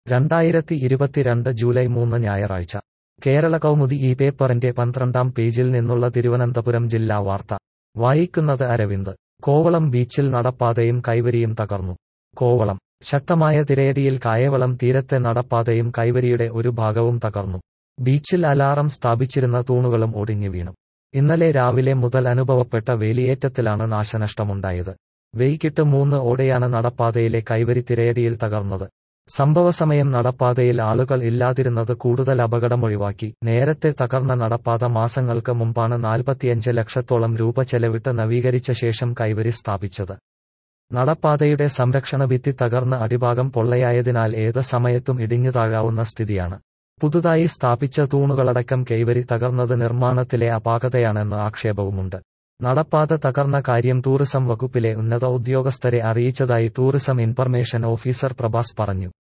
രണ്ടായിരത്തി ഇരുപത്തിരണ്ട് ജൂലൈ മൂന്ന് ഞായറാഴ്ച കേരള കൗമുദി ഈ പേപ്പറിന്റെ പന്ത്രണ്ടാം പേജിൽ നിന്നുള്ള തിരുവനന്തപുരം ജില്ലാ വാർത്ത വായിക്കുന്നത് അരവിന്ദ് കോവളം ബീച്ചിൽ നടപ്പാതയും കൈവരിയും തകർന്നു കോവളം ശക്തമായ തിരയടിയിൽ കായവളം തീരത്തെ നടപ്പാതയും കൈവരിയുടെ ഒരു ഭാഗവും തകർന്നു ബീച്ചിൽ അലാറം സ്ഥാപിച്ചിരുന്ന തൂണുകളും ഒടിഞ്ഞു വീണു ഇന്നലെ രാവിലെ മുതൽ അനുഭവപ്പെട്ട വേലിയേറ്റത്തിലാണ് നാശനഷ്ടമുണ്ടായത് വൈകിട്ട് മൂന്ന് ഓടെയാണ് നടപ്പാതയിലെ കൈവരി തിരയടിയിൽ തകർന്നത് സംഭവസമയം നടപ്പാതയിൽ ആളുകൾ ഇല്ലാതിരുന്നത് കൂടുതൽ അപകടമൊഴിവാക്കി നേരത്തെ തകർന്ന നടപ്പാത മാസങ്ങൾക്ക് മുമ്പാണ് നാൽപ്പത്തിയഞ്ച് ലക്ഷത്തോളം രൂപ ചെലവിട്ട് നവീകരിച്ച ശേഷം കൈവരി സ്ഥാപിച്ചത് നടപ്പാതയുടെ സംരക്ഷണ ഭിത്തി തകർന്ന് അടിഭാഗം പൊള്ളയായതിനാൽ ഏത് സമയത്തും ഇടിഞ്ഞു താഴാവുന്ന സ്ഥിതിയാണ് പുതുതായി സ്ഥാപിച്ച തൂണുകളടക്കം കൈവരി തകർന്നത് നിർമ്മാണത്തിലെ അപാകതയാണെന്ന് ആക്ഷേപവുമുണ്ട് നടപ്പാത തകർന്ന കാര്യം ടൂറിസം വകുപ്പിലെ ഉന്നത ഉദ്യോഗസ്ഥരെ അറിയിച്ചതായി ടൂറിസം ഇൻഫർമേഷൻ ഓഫീസർ പ്രഭാസ് പറഞ്ഞു